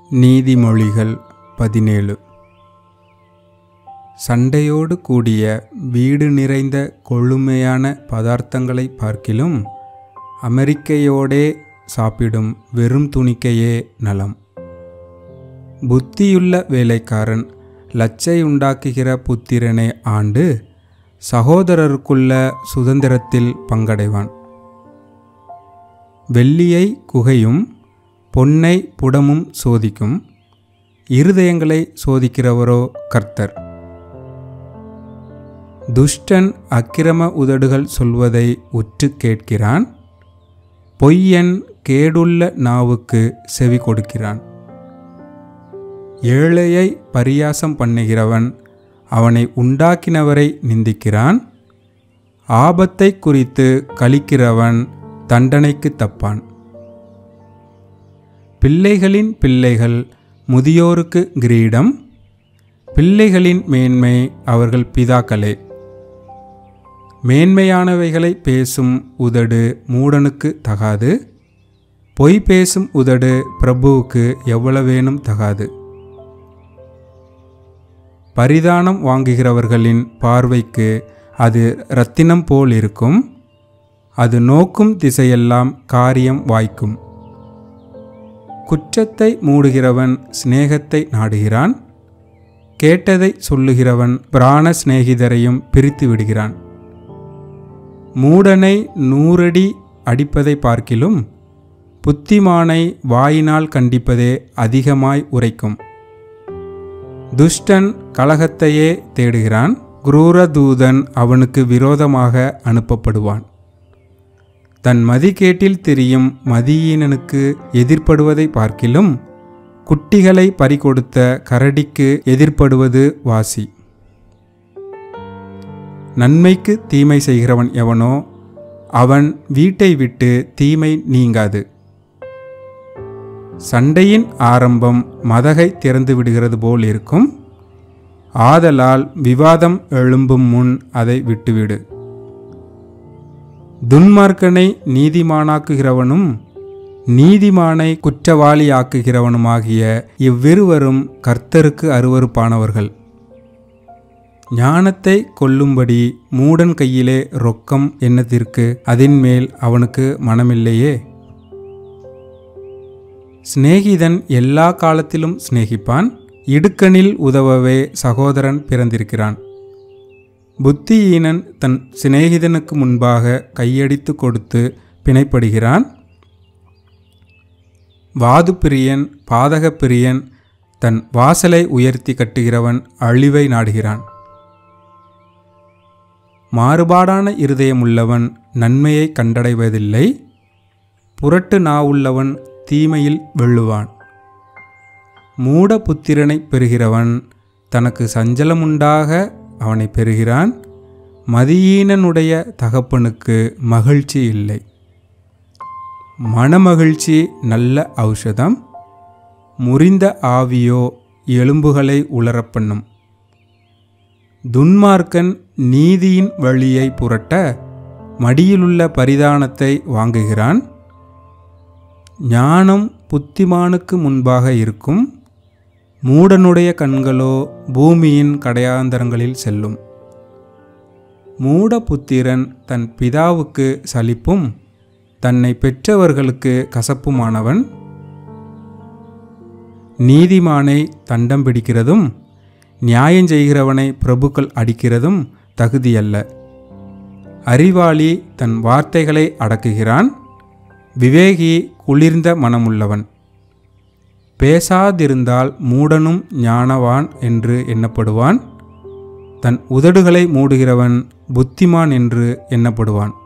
நீதிமொழிகள் பதினேழு சண்டையோடு கூடிய வீடு நிறைந்த கொழுமையான பதார்த்தங்களை பார்க்கிலும் அமெரிக்கையோடே சாப்பிடும் வெறும் துணிக்கையே நலம் புத்தியுள்ள வேலைக்காரன் லச்சை உண்டாக்குகிற புத்திரனை ஆண்டு சகோதரருக்குள்ள சுதந்திரத்தில் பங்கடைவான் வெள்ளியை குகையும் பொன்னை புடமும் சோதிக்கும் இருதயங்களை சோதிக்கிறவரோ கர்த்தர் துஷ்டன் அக்கிரம உதடுகள் சொல்வதை உற்று கேட்கிறான் பொய்யன் கேடுள்ள நாவுக்கு செவி கொடுக்கிறான் ஏழையை பரியாசம் பண்ணுகிறவன் அவனை உண்டாக்கினவரை நிந்திக்கிறான் ஆபத்தை குறித்து கழிக்கிறவன் தண்டனைக்கு தப்பான் பிள்ளைகளின் பிள்ளைகள் முதியோருக்கு கிரீடம் பிள்ளைகளின் மேன்மை அவர்கள் பிதாக்களே மேன்மையானவைகளை பேசும் உதடு மூடனுக்கு தகாது பொய் பேசும் உதடு பிரபுவுக்கு எவ்வளவேனும் தகாது பரிதானம் வாங்குகிறவர்களின் பார்வைக்கு அது இரத்தினம் போல் இருக்கும் அது நோக்கும் திசையெல்லாம் காரியம் வாய்க்கும் குற்றத்தை மூடுகிறவன் சிநேகத்தை நாடுகிறான் கேட்டதை சொல்லுகிறவன் பிராண சிநேகிதரையும் பிரித்து விடுகிறான் மூடனை நூறடி அடிப்பதை பார்க்கிலும் புத்திமானை வாயினால் கண்டிப்பதே அதிகமாய் உரைக்கும் துஷ்டன் கலகத்தையே தேடுகிறான் குரூரதூதன் அவனுக்கு விரோதமாக அனுப்பப்படுவான் தன் மதிகேட்டில் திரியும் மதியீனனுக்கு எதிர்ப்படுவதை பார்க்கிலும் குட்டிகளை பறிகொடுத்த கரடிக்கு எதிர்ப்படுவது வாசி நன்மைக்கு தீமை செய்கிறவன் எவனோ அவன் வீட்டை விட்டு தீமை நீங்காது சண்டையின் ஆரம்பம் மதகை திறந்து விடுகிறது போல் இருக்கும் ஆதலால் விவாதம் எழும்பும் முன் அதை விட்டுவிடு துன்மார்க்கனை நீதிமானாக்குகிறவனும் நீதிமானை குற்றவாளியாக்குகிறவனுமாகிய இவ்விருவரும் கர்த்தருக்கு அருவருப்பானவர்கள் ஞானத்தை கொல்லும்படி மூடன் கையிலே ரொக்கம் என்னத்திற்கு அதின்மேல் அவனுக்கு மனமில்லையே சிநேகிதன் எல்லா காலத்திலும் சிநேகிப்பான் இடுக்கணில் உதவவே சகோதரன் பிறந்திருக்கிறான் புத்தியீனன் தன் சிநேகிதனுக்கு முன்பாக கையடித்து கொடுத்து பிணைப்படுகிறான் வாதுப்பிரியன் பாதகப்பிரியன் தன் வாசலை உயர்த்தி கட்டுகிறவன் அழிவை நாடுகிறான் மாறுபாடான இருதயமுள்ளவன் நன்மையை கண்டடைவதில்லை புரட்டு நாவுள்ளவன் தீமையில் வெள்ளுவான் மூட புத்திரனை பெறுகிறவன் தனக்கு சஞ்சலமுண்டாக அவனை பெறுகிறான் மதியீனனுடைய தகப்பனுக்கு மகிழ்ச்சி இல்லை மனமகிழ்ச்சி நல்ல ஔஷதம் முறிந்த ஆவியோ எலும்புகளை உலரப்பண்ணும் துன்மார்க்கன் நீதியின் வழியை புரட்ட மடியிலுள்ள பரிதானத்தை வாங்குகிறான் ஞானம் புத்திமானுக்கு முன்பாக இருக்கும் மூடனுடைய கண்களோ பூமியின் கடையாந்தரங்களில் செல்லும் மூட புத்திரன் தன் பிதாவுக்கு சலிப்பும் தன்னை பெற்றவர்களுக்கு கசப்புமானவன் நீதிமானை தண்டம் பிடிக்கிறதும் நியாயம் செய்கிறவனை பிரபுக்கள் அடிக்கிறதும் தகுதியல்ல அறிவாளி தன் வார்த்தைகளை அடக்குகிறான் விவேகி குளிர்ந்த மனமுள்ளவன் பேசாதிருந்தால் மூடனும் ஞானவான் என்று எண்ணப்படுவான் தன் உதடுகளை மூடுகிறவன் புத்திமான் என்று எண்ணப்படுவான்